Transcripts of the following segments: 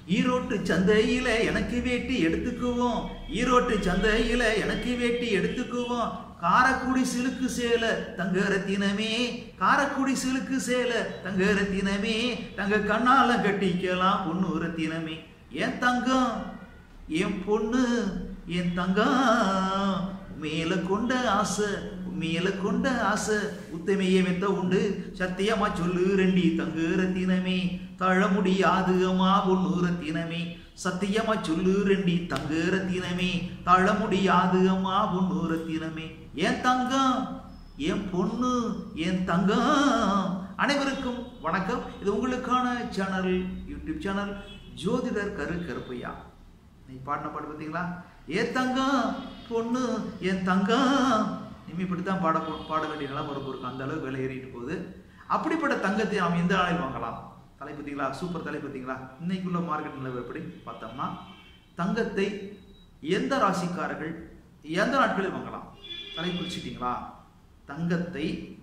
ஈரோட்டு சந்தையில எனக்கு வேட்டி எடுத்துக்குவோம் ஈரோட்டு சந்தையில எனக்கு வேட்டி எடுத்துக்குவோம் காரக்குடி சிலுக்கு சேல தங்க ரத்தினமே காரக்குடி சிலுக்கு சேல தங்க ரத்தினமே தங்க கண்ணால கட்டிக்கலாம் பொண்ணு ரத்தினமே ஏன் தங்கம் என் பொண்ணு என் தங்கம் மேல கொண்ட ஆசை மேல கொண்ட ஆசை உத்தமையை மெத்த உண்டு சத்தியமா சொல்லு ரெண்டி தங்கு ரத்தினமே தழ முடியாது அம்மா பொண்ணு ரத்தினமே சத்தியமா சொல்லு ரெண்டி தங்கு ரத்தினமே தழ முடியாது அம்மா பொண்ணு ரத்தினமே ஏன் தங்கம் என் பொண்ணு என் தங்கம் அனைவருக்கும் வணக்கம் இது உங்களுக்கான சேனல் யூடியூப் சேனல் ஜோதிடர் கரு கருப்பையா நீ பாடின பாட்டு பார்த்தீங்களா ஏ தங்கம் பொண்ணு என் தங்கம் இனிமே இப்படி தான் பாட போ- பாட வேண்டிய நிலைமை வரப்போ இருக்கு அந்த அளவுக்கு விலை ஏறிட்டு போகுது அப்படிப்பட்ட தங்கத்தை நாம் எந்த நாளில் வாங்கலாம் தலை பார்த்தீங்களா சூப்பர் தலை பார்த்தீங்களா இன்னைக்குள்ள மார்க்கெட் நிலவு எப்படி பார்த்தோம்னா தங்கத்தை எந்த ராசிக்காரர்கள் எந்த நாட்களில் வாங்கலாம் தலை குறிச்சிட்டீங்களா தங்கத்தை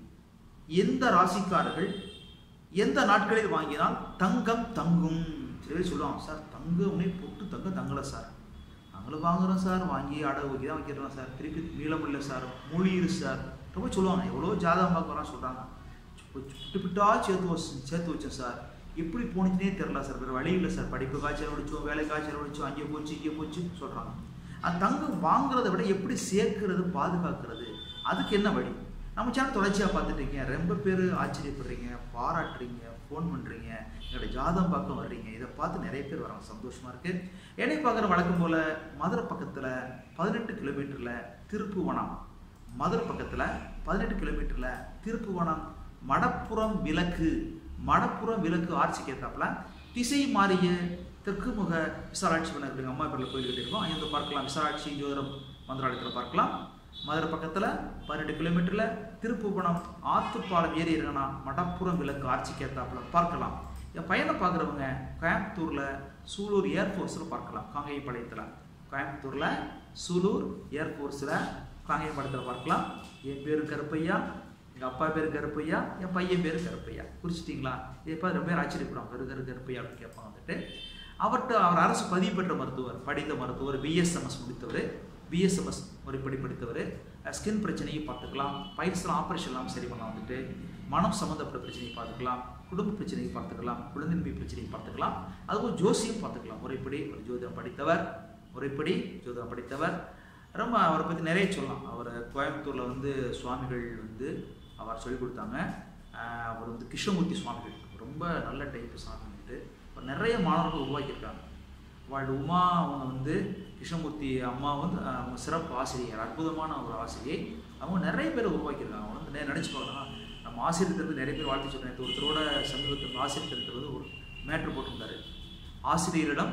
எந்த ராசிக்காரர்கள் எந்த நாட்களில் வாங்கினால் தங்கம் தங்கும் சில பேர் சொல்லுவாங்க சார் தங்கம்னே பொட்டு தங்கம் தங்கலை சார் நாங்களும் வாங்குறோம் சார் வாங்கி அடகு வைக்க தான் வைக்கிறோம் சார் திருப்பி மீளம் இல்லை சார் மொழியிரு சார் ரொம்ப சொல்லுவாங்க எவ்வளோ ஜாதகம் பார்க்குறோம் சொல்கிறாங்க சுட்டு பிட்டா சேர்த்து வச்சு சேர்த்து வச்சேன் சார் எப்படி போனுச்சுனே தெரில சார் வேறு வழி இல்லை சார் படிப்பு காய்ச்சல் முடிச்சோம் வேலை காய்ச்சல் முடிச்சோம் அங்கே போச்சு இங்கே போச்சு சொல்கிறாங்க அந்த தங்கம் வாங்குறதை விட எப்படி சேர்க்கிறது பாதுகாக்கிறது அதுக்கு என்ன வழி நம்ம சேனல் தொடர்ச்சியாக பார்த்துட்டீங்க ரொம்ப பேர் ஆச்சரியப்படுறீங்க பாராட்டுறீங்க ஃபோன் பண்ணுறீங்க எங்களோட ஜாதகம் பார்க்க வர்றீங்க இதை பார்த்து நிறைய பேர் வராங்க சந்தோஷமாக இருக்குது என்னை பார்க்குற வழக்கம் போல் மதுரை பக்கத்தில் பதினெட்டு கிலோமீட்டரில் திருப்புவனம் மதுரை பக்கத்தில் பதினெட்டு கிலோமீட்டரில் திருப்புவனம் மடப்புறம் விலக்கு மடப்புறம் விலக்கு ஆட்சிக்கு ஏற்றாப்புல திசை மாறிய தெற்கு முக விசாலாட்சி பண்ண எங்கள் அம்மா பேரில் கோயில் கட்டியிருக்கோம் அங்கே வந்து பார்க்கலாம் விசாலாட்சி ஜோதிடம் மந்திராலயத்தில் பார்க்கலாம் மதுரை பக்கத்தில் பதினெட்டு கிலோமீட்டரில் திருப்புவனம் ஆத்துப்பாலம் ஏறி இருக்கனா மடப்புறம் விலக்கு ஆட்சிக்கு ஏற்றாப்புல பார்க்கலாம் என் பையனை பார்க்குறவங்க கோயம்புத்தூரில் சூலூர் ஏர்ஃபோர்ஸில் பார்க்கலாம் காங்கேயப்பாளையத்தில் கோயம்புத்தூரில் சூலூர் ஏர்ஃபோர்ஸில் காங்கேயப்பாளையத்தில் பார்க்கலாம் என் பேர் கருப்பையா எங்கள் அப்பா பேர் கருப்பையா என் பையன் பேர் கருப்பையா குறிச்சிட்டிங்களா இப்போ ரொம்ப பேர் ஆச்சரியப்படுவாங்க கரு கரு கருப்பையா அப்படின்னு கேட்பாங்க வந்துட்டு அவர்கிட்ட அவர் அரசு பதிவு பெற்ற மருத்துவர் படித்த மருத்துவர் பிஎஸ்எம்எஸ் முடித்தவர் பிஎஸ்எம்எஸ் முறைப்படி படித்தவர் ஸ்கின் பிரச்சனையை பார்த்துக்கலாம் பயிற்சியில் ஆப்ரேஷன்லாம் சரி பண்ணலாம் வந்துட்டு மனம் சம்மந்தப்பட்ட பிரச்சனையை பார்த்துக்கலாம் குடும்ப பிரச்சனையை பார்த்துக்கலாம் குழந்தைமை பிரச்சனையை பார்த்துக்கலாம் அதுவும் ஜோசியம் பார்த்துக்கலாம் முறைப்படி ஒரு ஜோதிடம் படித்தவர் முறைப்படி ஜோதிடம் படித்தவர் ரொம்ப அவரை பற்றி நிறைய சொல்லலாம் அவர் கோயம்புத்தூரில் வந்து சுவாமிகள் வந்து அவர் சொல்லிக் கொடுத்தாங்க ஆஹ் அவர் வந்து கிருஷ்ணமூர்த்தி சுவாமிகள் ரொம்ப நல்ல டைப்பு சாமி வந்துட்டு அவர் நிறைய மாணவர்கள் உருவாக்கியிருக்காங்க வாழ் உமா அவங்க வந்து கிருஷ்ணமூர்த்தி அம்மா வந்து ஆஹ், அவங்க சிறப்பு ஆசிரியர் அற்புதமான ஒரு ஆசிரியை அவங்க நிறைய பேர் உருவாக்கியிருக்காங்க அவங்க வந்து நெ- நினைச்சு பார்க்கலாம் நம்ம ஆசிரியர் தினத்துக்கு நிறைய பேர் வாழ்த்து சொன்னேன் ஒருத்தரோட சமீபத்தில் ஆசிரியர் தினத்தில் வந்து ஒரு மேட்ரு போட்டிருந்தாரு ஆசிரியரிடம்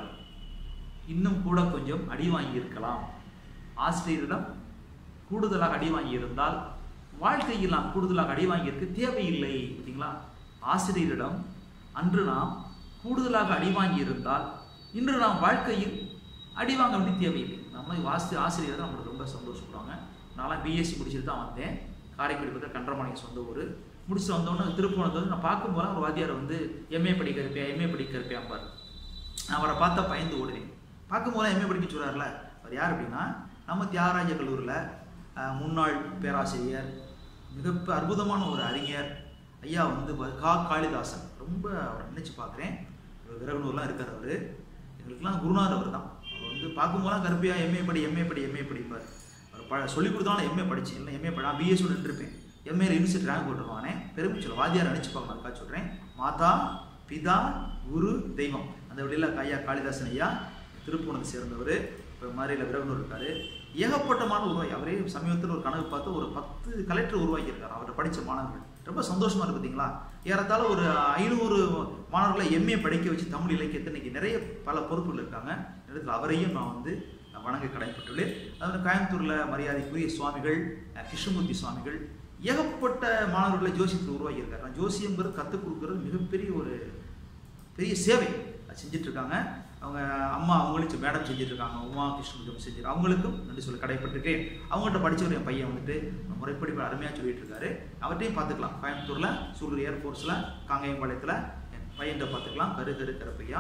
இன்னும் கூட கொஞ்சம் அடி வாங்கியிருக்கலாம் ஆசிரியரிடம் கூடுதலாக அடி வாங்கியிருந்தால் வாழ்க்கையில் நாம் கூடுதலாக அடி வாங்கியிருக்க தேவையில்லை பார்த்தீங்களா ஆசிரியரிடம் அன்று நாம் கூடுதலாக அடி வாங்கியிருந்தால் இன்று நாம் வாழ்க்கையில் அடி வாங்க வேண்டிய தேவையில்லை நம்ம வாசி ஆசிரியர் தான் நம்மளுக்கு ரொம்ப சந்தோஷப்படுவாங்க நான்லாம் பிஎஸ்சி முடிச்சுட்டு தான் வந்தேன் காரைக்குடி பக்கத்தில் கன்றமணிக்கு சொந்த ஊர் முடிச்சுட்டு வந்தோடனே திருப்பூணத்தை வந்து நான் பார்க்கும்போது ஒரு வாத்தியார் வந்து எம்ஏ படிக்க இருப்பேன் எம்ஏ படிக்க இருப்பேன் பாரு நான் அவரை பார்த்தா பயந்து ஓடுனேன் பார்க்கும்போது எம்ஏ படிக்க சொல்கிறார்ல அவர் யார் அப்படின்னா நம்ம தியாகராஜ கல்லூரியில் அஹ், முன்னாள் பேராசிரியர் மிக அற்புதமான ஒரு அறிஞர் ஐயா வந்து ப- கா காளிதாசன் ரொம்ப அவரை நினைச்சு பார்க்குறேன் விரகனூர்லாம் இருக்கார் அவர் எங்களுக்கெல்லாம் குருநாதர் அவர் தான் அவர் வந்து பார்க்கும்போதெல்லாம் கருப்பியா எம்ஏ படி எம்ஏ படி எம்ஏ படிப்பார் அவர் ப சொல்லிக் கொடுத்தாலும் எம்ஏ படிச்சு இல்லை எம்ஏ படி நான் பிஎஸ்சி நின்றுருப்பேன் எம்ஏல யூனிவர்சிட்டி ரேங்க் போட்டுருவானே பெருமை சொல்ல வாத்தியார் நினச்சி பார்க்கணும் அதுக்காக சொல்கிறேன் மாதா பிதா குரு தெய்வம் அந்த வழியில் ஐயா காளிதாசன் ஐயா திருப்பூணத்தை சேர்ந்தவர் இப்போ மாதிரியில் விரகனூர் இருக்காரு ஏகப்பட்டமான உருவாக்கி அவரே சமீபத்தில் ஒரு கனவு பார்த்து ஒரு பத்து கலெக்டர் உருவாக்கியிருக்காரு அவரை படித்த மாணவர்கள் ரொம்ப சந்தோஷமா இருக்கு பார்த்தீங்களா ஏறத்தாழ ஒரு ஐநூறு மாணவர்களை எம்ஏ படிக்க வச்சு தமிழ் இலக்கியத்தை இன்னைக்கு நிறைய பல பொறுப்புகள் இருக்காங்க இந்த இடத்துல அவரையும் நான் வந்து நான் வணங்க கடமைப்பட்டுள்ளேன் அதாவது கோயம்புத்தூரில் மரியாதைக்குரிய சுவாமிகள் அஹ், கிருஷ்ணமூர்த்தி சுவாமிகள் ஏகப்பட்ட மாணவர்களை ஜோசியத்தில் உருவாக்கியிருக்காரு நான் ஜோசியங்கிறது கற்றுக் கொடுக்கறது மிகப்பெரிய ஒரு பெரிய சேவை அது செஞ்சுட்டு இருக்காங்க அவங்க அம்மா அவங்களும் மேடம் செஞ்சுட்டு இருக்காங்க உமா கிருஷ்ணன் செஞ்சு அவங்களுக்கும் நன்றி சொல்ல கடைப்பட்டிருக்கேன் அவங்கள்ட்ட படிச்சவர் என் பையன் வந்துட்டு முறைப்படி அருமையாக சொல்லிட்டு இருக்காரு அவர்கிட்டையும் பார்த்துக்கலாம் கோயம்புத்தூரில் சூலூர் ஏர்ஃபோர்ஸில் காங்கேயம்பாளையத்தில் என் பையன்கிட்ட பார்த்துக்கலாம் கரு கரு கருப்பையா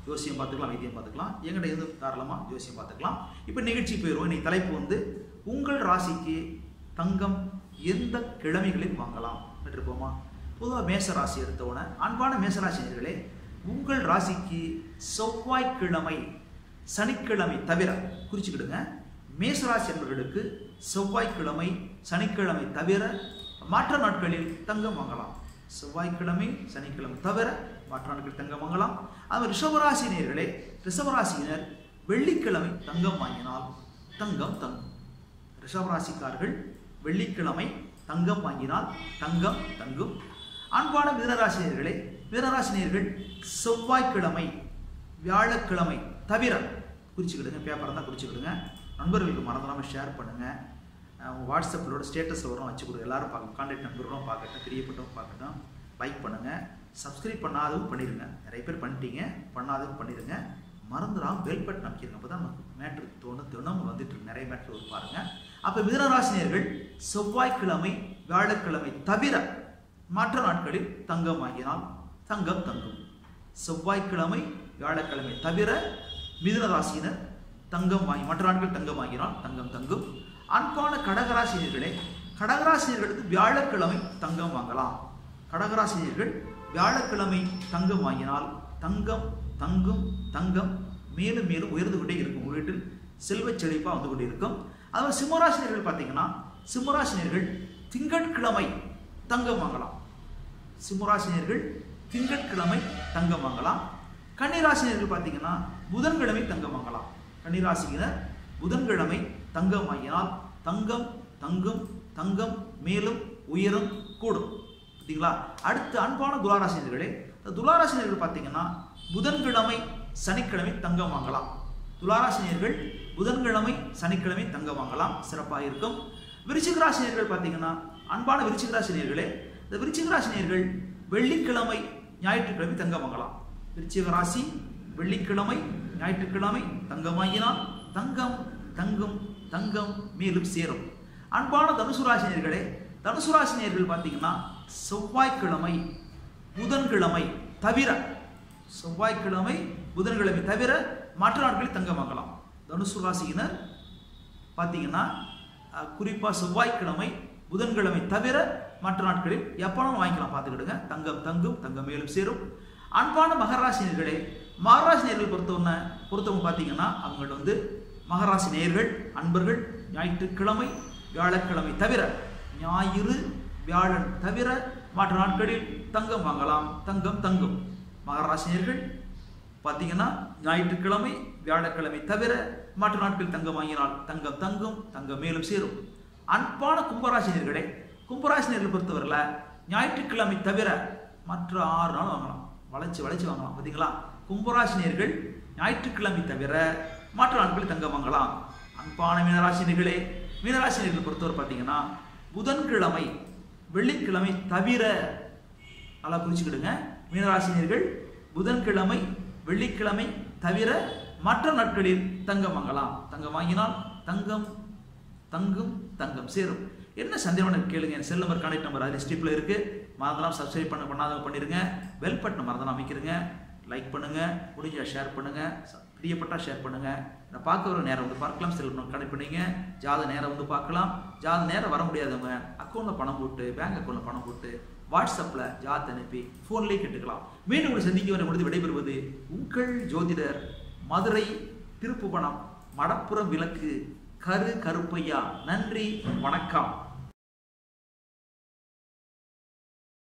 ஜோசியம் பார்த்துக்கலாம் வைத்தியம் பார்த்துக்கலாம் எங்கிட்ட இருந்து தாராளமாக ஜோசியம் பார்த்துக்கலாம் இப்போ நிகழ்ச்சி போயிடுவோம் இன்னைக்கு தலைப்பு வந்து உங்கள் ராசிக்கு தங்கம் எந்த கிழமைகளில் வாங்கலாம் இருப்போமா பொதுவாக மேச ராசி எடுத்தவுடனே அன்பான மேசராசினியர்களே உங்கள் ராசிக்கு செவ்வாய்க்கிழமை சனிக்கிழமை தவிர குறிச்சுக்கிடுங்க மேசராசி என்பவர்களுக்கு செவ்வாய்க்கிழமை சனிக்கிழமை தவிர மற்ற நாட்களில் தங்கம் வாங்கலாம் செவ்வாய்க்கிழமை சனிக்கிழமை தவிர மற்ற நாட்களில் தங்கம் வாங்கலாம் அது ரிஷபராசினியர்களே ரிஷபராசியினர் வெள்ளிக்கிழமை தங்கம் வாங்கினால் தங்கம் தங்கும் ரிஷபராசிக்காரர்கள் வெள்ளிக்கிழமை தங்கம் வாங்கினால் தங்கம் தங்கும் அன்பான மிதனராசினியர்களே மிதனராசினியர்கள் செவ்வாய்க்கிழமை வியாழக்கிழமை தவிர குறிச்சுக்கிடுங்க பேப்பரை தான் குறிச்சுக்கிடுங்க நண்பர்களுக்கு மறந்துடாமல் ஷேர் பண்ணுங்கள் உங்கள் வாட்ஸ்அப்பிலோட ஸ்டேட்டஸில் வரும் வச்சு கொடுங்க எல்லாரும் பார்க்கணும் கான்டாக்ட் நம்பரும் பார்க்கட்டும் தெரியப்பட்டவங்க பார்க்கட்டும் லைக் பண்ணுங்கள் சப்ஸ்கிரைப் பண்ணாதவும் பண்ணிடுங்க நிறைய பேர் பண்ணிட்டீங்க பண்ணாதவும் பண்ணிடுங்க மறந்துடாமல் பெல் பட்டன் அமைக்கிருங்க அப்போ தான் நமக்கு மேட்ரு தோணும் தினமும் வந்துட்டு இருக்கு நிறைய மேட்ரு வரும் பாருங்கள் அப்போ மிதனராசினியர்கள் செவ்வாய்க்கிழமை வியாழக்கிழமை தவிர மற்ற நாட்களில் தங்கம் வாங்கினால் தங்கம் தங்கும் செவ்வாய்க்கிழமை வியாழக்கிழமை தவிர மிதுன ராசியினர் தங்கம் வாங்கி மற்ற நாட்கள் தங்கம் வாங்கினால் தங்கம் தங்கும் அன்பான கடகராசினியர்களே கடகராசினியர்களுக்கு வியாழக்கிழமை தங்கம் வாங்கலாம் கடகராசினியர்கள் வியாழக்கிழமை தங்கம் வாங்கினால் தங்கம் தங்கும் தங்கம் மேலும் மேலும் உயர்ந்து கொண்டே இருக்கும் உங்கள் வீட்டில் செல்வச் செழிப்பாக வந்து கொண்டே இருக்கும் அதாவது சிம்மராசினியர்கள் பார்த்தீங்கன்னா சிம்மராசினியர்கள் திங்கட்கிழமை தங்கம் வாங்கலாம் சிம்மராசினியர்கள் திங்கட்கிழமை தங்கம் வாங்கலாம் கன்னிராசினியர்கள் பார்த்தீங்கன்னா புதன்கிழமை தங்கம் வாங்கலாம் கன்னிராசியினர் புதன்கிழமை தங்கம் வாங்கினால் தங்கம் தங்கும் தங்கம் மேலும் உயரும் கூடும் பார்த்தீங்களா அடுத்து அன்பான துளாராசினியர்களே துளாராசினியர்கள் பார்த்தீங்கன்னா புதன்கிழமை சனிக்கிழமை தங்கம் வாங்கலாம் துளாராசினியர்கள் புதன்கிழமை சனிக்கிழமை தங்கம் வாங்கலாம் சிறப்பாக இருக்கும் விருச்சிகராசினியர்கள் பார்த்தீங்கன்னா அன்பான விருச்சிகராசினியர்களே இந்த விருச்சிகராசினியர்கள் வெள்ளிக்கிழமை ஞாயிற்றுக்கிழமை தங்கம் வாங்கலாம் விருச்சிக ராசி வெள்ளிக்கிழமை ஞாயிற்றுக்கிழமை தங்கம் வாங்கினால் தங்கம் தங்கும் தங்கம் மேலும் சேரும் அன்பான தனுசு ராசினியர்களே தனுசு ராசினியர்கள் பார்த்தீங்கன்னா செவ்வாய்க்கிழமை புதன்கிழமை தவிர செவ்வாய்க்கிழமை புதன்கிழமை தவிர மற்ற நாட்களில் தங்கம் வாங்கலாம் தனுசு ராசியினர் பார்த்தீங்கன்னா குறிப்பாக செவ்வாய்க்கிழமை புதன்கிழமை தவிர மற்ற நாட்களில் எப்போனாலும் வாங்கிக்கலாம் பார்த்துக்கிடுங்க தங்கம் தங்கும் தங்கம் மேலும் சேரும் அன்பான மகராசினியர்களே மகராசி நேர்கள் பொறுத்தவன பொறுத்தவங்க பார்த்தீங்கன்னா அவங்கள்ட்ட வந்து மகராசி நேர்கள் அன்பர்கள் ஞாயிற்றுக்கிழமை வியாழக்கிழமை தவிர ஞாயிறு வியாழன் தவிர மற்ற நாட்களில் தங்கம் வாங்கலாம் தங்கம் தங்கும் மகராசினியர்கள் பார்த்தீங்கன்னா ஞாயிற்றுக்கிழமை வியாழக்கிழமை தவிர மற்ற நாட்களில் தங்கம் வாங்கினால் தங்கம் தங்கும் தங்கம் மேலும் சேரும் அன்பான கும்பராசினியர்களே கும்பராசினியர்கள் பொறுத்தவரையில் ஞாயிற்றுக்கிழமை தவிர மற்ற ஆறு நாள் வாங்கலாம் வளைச்சு வளைச்சு வாங்கலாம் பார்த்தீங்களா கும்பராசினியர்கள் ஞாயிற்றுக்கிழமை தவிர மற்ற நாட்களில் தங்கம் வாங்கலாம் அன்பான மீனராசினியர்களே மீனராசினியர்கள் பொறுத்தவரை பார்த்தீங்கன்னா புதன்கிழமை வெள்ளிக்கிழமை தவிர நல்லா குறிச்சுக்கிடுங்க மீனராசினியர்கள் புதன்கிழமை வெள்ளிக்கிழமை தவிர மற்ற நாட்களில் தங்கம் வாங்கலாம் தங்கம் வாங்கினால் தங்கம் தங்கும் தங்கம் சேரும் என்ன சந்தேகம் கேளுங்க என் செல் நம்பர் கான்டெக்ட் நம்பர் அதில் ஸ்டிப்பில் இருக்கு மறந்தெல்லாம் சப்ஸ்கிரைப் பண்ண பண்ணாதவங்க பண்ணிருங்க பெல் பட்டன் மறந்தெல்லாம் அமைக்கிறங்க லைக் பண்ணுங்க முடிஞ்சா ஷேர் பண்ணுங்க பிரியப்பட்டா ஷேர் பண்ணுங்க நான் பார்க்க வர நேரம் வந்து பார்க்கலாம் செல் கனெக்ட் பண்ணீங்க ஜாத நேரம் வந்து பார்க்கலாம் ஜாத நேரம் வர முடியாதவங்க அக்கௌண்ட்டில் பணம் போட்டு பேங்க் அக்கௌண்ட்டில் பணம் போட்டு வாட்ஸ்அப்பில் ஜாத் அனுப்பி ஃபோன்லேயே கேட்டுக்கலாம் மீண்டும் உங்களை சந்திக்க வர முடிந்து விடைபெறுவது உங்கள் ஜோதிடர் மதுரை திருப்புவனம் மடப்புறம் விளக்கு கரு கருப்பையா நன்றி வணக்கம்